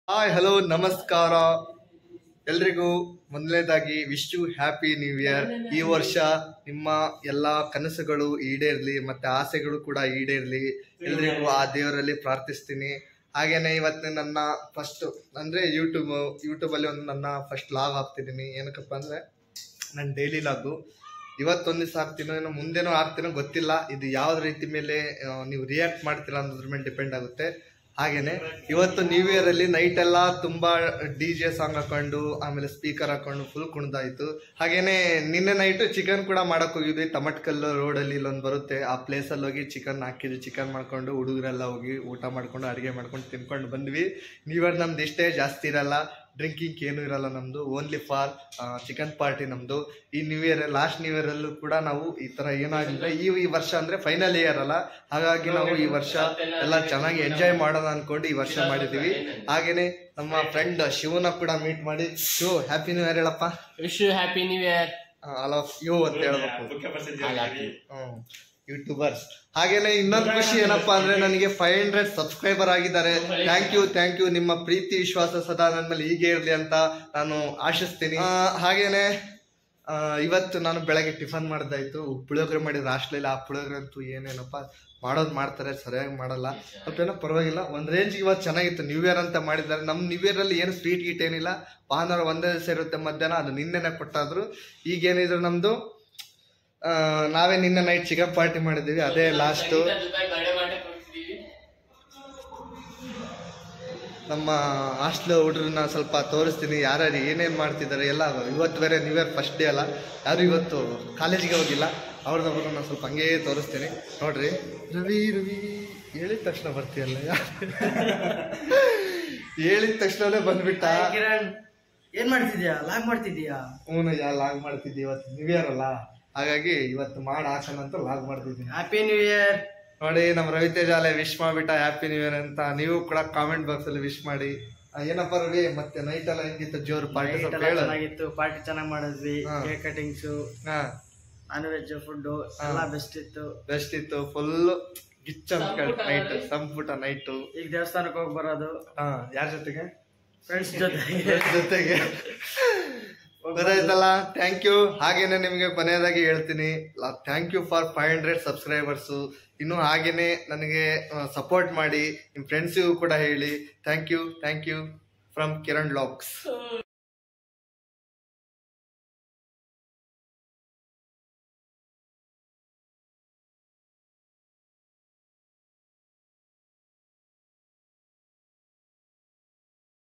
Hi hello ನಮಸ್ಕಾರ ಎಲ್ರಿಗೂ ಮೊದಲನೇದಾಗಿ wish you happy new year ಈ ವರ್ಷ ನಿಮ್ಮ ಎಲ್ಲಾ ಕನಸುಗಳು ಈಡೇರ್ಲಿ ಮತ್ತೆ ಆಸೆಗಳು ಕೂಡ ಈಡೇರ್ಲಿ ಎಲ್ರಿಗೂ ಆ ದೇವರಲ್ಲಿ ಪ್ರಾರ್ಥಿಸ್ತೀನಿ ಹಾಗೇನೆ ಇವತ್ತು ನನ್ನ ಫಸ್ಟ್ ಅಂದ್ರೆ ಯೂಟ್ಯೂಬ್ ಯೂಟ್ಯೂಬ್ ಅಲ್ಲಿ ಒಂದು ನನ್ನ ಫಸ್ಟ್ ಲಾಗ್ ಹಾಕ್ತಿದ್ದೀನಿ ಏನಕ್ಕಪ್ಪ ಅಂದ್ರೆ ನನ್ನ ಡೈಲಿ ಲಾಗು ಇವತ್ತೊಂದು ದಿವಸ ಹಾಕ್ತೀನೋ ಏನೋ ಮುಂದೆನೋ ಹಾಕ್ತೀನೋ ಗೊತ್ತಿಲ್ಲ ಇದು ಯಾವ ರೀತಿ ಮೇಲೆ ಆ, ನೀವು ರಿಯಾಕ್ಟ್ ಮಾಡ್ತೀರಾ ಅನ್ನೋದ್ರ ಮೇಲೆ ಡಿಪೆಂಡ್ ಆಗುತ್ತೆ ಹಾಗೇನೆ ಇವತ್ತು ನ್ಯೂ ಇಯರ್ ಅಲ್ಲಿ ನೈಟ್ ಎಲ್ಲ ತುಂಬಾ ಡಿ ಜೆ ಸಾಂಗ್ ಹಾಕೊಂಡು ಆಮೇಲೆ ಸ್ಪೀಕರ್ ಹಾಕೊಂಡು ಫುಲ್ ಕುಣಿದಾಯ್ತು ಹಾಗೇನೆ ನಿನ್ನೆ ನೈಟ್ ಚಿಕನ್ ಕೂಡ ಮಾಡಕ್ ಹೋಗಿದ್ವಿ ತಮಟ್ಕಲ್ಲು ರೋಡ್ ಅಲ್ಲಿ ಇಲ್ಲೊಂದು ಬರುತ್ತೆ ಆ ಪ್ಲೇಸ್ ಅಲ್ಲಿ ಹೋಗಿ ಚಿಕನ್ ಹಾಕಿದ್ವಿ ಚಿಕನ್ ಮಾಡ್ಕೊಂಡು ಹುಡುಗರೆಲ್ಲ ಹೋಗಿ ಊಟ ಮಾಡ್ಕೊಂಡು ಅಡಿಗೆ ಮಾಡ್ಕೊಂಡು ತಿನ್ಕೊಂಡು ಬಂದ್ವಿ ನ್ಯೂ ಇಯರ್ ನಮ್ದು ಇಷ್ಟೇ ಜಾಸ್ತಿ ಇರಲ್ಲ ಡ್ರಿಂಕಿಂಗ್ ಏನು ಇರಲ್ಲ ನಮ್ದು ಓನ್ಲಿ ಫಾರ್ ಚಿಕನ್ ಪಾರ್ಟಿ ನಮ್ದು ಈ new year last new year ಅಲ್ಲೂ ಕೂಡ ನಾವು ಈ ತರ ಏನಾಗಿಲ್ಲ ಈ ಈ ವರ್ಷ ಅಂದ್ರೆ ಫೈನಲ್ ಇಯರ್ ಅಲ್ಲ ಹಾಗಾಗಿ ನಾವು ಈ ವರ್ಷ ಎಲ್ಲ ಚೆನ್ನಾಗಿ ಎಂಜಾಯ್ ಮಾಡೋಣ ಅನ್ಕೊಂಡು ಈ ವರ್ಷ ಮಾಡಿದೀವಿ ಹಾಗೇನೆ ನಮ್ಮ ಫ್ರೆಂಡ್ ಶಿವನ ಕೂಡ ಮೀಟ್ ಮಾಡಿ ಶಿವ ಹ್ಯಾಪಿ ನ್ಯೂ ಇಯರ್ ಹೇಳಪ್ಪ wish you happy new year all of you ಅಂತ ಹೇಳ್ಬೇಕು ಯೂಟ್ಯೂಬರ್ಸ್ ಹಾಗೇನೆ ಇನ್ನೊಂದು ಖುಷಿ ಏನಪ್ಪಾ ಅಂದ್ರೆ ನನಗೆ ಫೈವ್ ಹಂಡ್ರೆಡ್ ಸಬ್ಸ್ಕ್ರೈಬರ್ ಆಗಿದ್ದಾರೆ ಥ್ಯಾಂಕ್ ಯು ಥ್ಯಾಂಕ್ ಯು ನಿಮ್ಮ ಪ್ರೀತಿ ವಿಶ್ವಾಸ ಸದಾ ನನ್ನ ಮೇಲೆ ಹೀಗೆ ಇರಲಿ ಅಂತ ನಾನು ಆಶಿಸ್ತೀನಿ ಆ, ಹಾಗೇನೆ ಆ, ಇವತ್ತು ನಾನು ಬೆಳಗ್ಗೆ ಟಿಫನ್ ಮಾಡ್ದಾಯ್ತು ಪುಳಿಯೋಗರೆ ಮಾಡಿದ್ರೆ ಹಾಸ್ಟ್ಲಲ್ಲಿ ಆ ಪುಳಿಯೋಗರೆ ಅಂತೂ ಏನೇನಪ್ಪ ಮಾಡೋದು ಮಾಡ್ತಾರೆ ಸರಿಯಾಗಿ ಮಾಡಲ್ಲ ಬಟ್ ಏನೋ ಪರವಾಗಿಲ್ಲ ಒಂದ್ ರೇಂಜ್ ಇವತ್ತು ಚೆನ್ನಾಗಿತ್ತು ನ್ಯೂ ಇಯರ್ ಅಂತ ಮಾಡಿದ್ದಾರೆ ನಮ್ಮ ನ್ಯೂ ಇಯರ್ ಅಲ್ಲಿ ಏನು ಸ್ವೀಟ್ ಗೀಟ್ ಏನಿಲ್ಲ ಭಾನುವಾರ ಒಂದೇ ದಿವಸ ಇರುತ್ತೆ ಮಧ್ಯಾಹ್ನ ಅದು ನಿನ್ನೆನೆ ಕೊಟ್ಟಾದ್ರು ಈಗೇನಿದ್ರು ನಮ್ದು ಆ, ನಾವೇ ನಿನ್ನೆ ನೈಟ್ ಚಿಕನ್ ಪಾರ್ಟಿ ಮಾಡಿದೀವಿ ಅದೇ ಲಾಸ್ಟ್ ನಮ್ಮ ಹಾಸ್ಟ್ಲ್ ಹುಡುಗರನ್ನ ಸ್ವಲ್ಪ ತೋರಿಸ್ತೀನಿ ಯಾರ್ಯಾರು ಏನೇನ್ ಮಾಡ್ತಿದ್ದಾರೆ ಎಲ್ಲ ಇವತ್ತು ಬೇರೆ ನ್ಯೂ ಇಯರ್ ಫಸ್ಟ್ ಡೇ ಅಲ್ಲ ಯಾರು ಇವತ್ತು ಕಾಲೇಜಿಗೆ ಹೋಗಿಲ್ಲ ಅವ್ರದ್ದು ನಾನು ಸ್ವಲ್ಪ ಹಂಗೇ ತೋರಿಸ್ತೀನಿ ನೋಡ್ರಿ ರವಿ ರವಿ ಹೇಳಿದ ತಕ್ಷಣ ಬರ್ತೀಯಲ್ಲ ಹೇಳಿದ ತಕ್ಷಣನೇ ಬಂದ್ಬಿಟ್ಟ ಕಿರಣ್ ಏನ್ ಮಾಡ್ತಿದ್ಯಾ ಲಾಗ್ ಮಾಡ್ತಿದ್ಯಾ ಹ್ಞೂ ಯಾ ಲಾಗ್ ಮಾಡ್ತಿದ್ದಿ ಇವತ್ತು ನ್ಯೂ ಇಯರ್ ಅಲ್ಲ ಹಾಗಾಗಿ ಇವತ್ತು ಮಾಡಿ ಹಾಕೋಣ ಅಂತ ಲಾಗ್ ಮಾಡ್ತಿದ್ದೀನಿ ಹ್ಯಾಪಿ ನ್ಯೂ ಇಯರ್ ನೋಡಿ ನಮ್ಮ ರವಿತೇಜ ಅಲ್ಲೇ ವಿಶ್ ಮಾಡ್ಬಿಟ್ಟ ಹ್ಯಾಪಿ ನ್ಯೂ ಇಯರ್ ಅಂತ ನೀವು ಕೂಡ ಕಾಮೆಂಟ್ ಬಾಕ್ಸ್ ಅಲ್ಲಿ ವಿಶ್ ಮಾಡಿ ಆ, ಏನಪ್ಪ ರವಿ ಮತ್ತೆ ನೈಟ್ ಎಲ್ಲ ಹೆಂಗಿತ್ತು ಜೋರು ಪಾರ್ಟಿ ಸ್ವಲ್ಪ ಹೇಳು ಚೆನ್ನಾಗಿತ್ತು ಪಾರ್ಟಿ ಚೆನ್ನಾಗಿ ಮಾಡಿದ್ವಿ ಹಾ. ಕೇಕ್ ಕಟಿಂಗ್ಸು ಹಾ ನಾನ್ ವೆಜ್ ಫುಡ್ ಎಲ್ಲ ಬೆಸ್ಟ್ ಇತ್ತು ಬೆಸ್ಟ್ ಇತ್ತು ಫುಲ್ ಗಿಚ್ ಅಂತ ಕೇಳಿ ನೈಟ್ ಸಂಪುಟ ನೈಟು ಈಗ ದೇವಸ್ಥಾನಕ್ಕೆ ಹೋಗಿ ಬರೋದು ಹಾ ಯಾರ ಜೊತೆಗೆ ಫ್ರೆಂಡ್ಸ್ ಜೊತೆ ಜೊತೆಗೆ ಗೊತ್ತಾಯ್ತಲ್ಲ ಥ್ಯಾಂಕ್ ಯು ಹಾಗೇನೆ ನಿಮಗೆ ಕೊನೆಯದಾಗಿ ಹೇಳ್ತೀನಿ thank you for five hundred subscribers ಇನ್ನು ಹಾಗೇನೆ ನನಗೆ ಸಪೋರ್ಟ್ ಮಾಡಿ ನಿಮ್ಮ ಫ್ರೆಂಡ್ಸಿಗೂ ಕೂಡ ಹೇಳಿ thank you thank you from Kiran LOX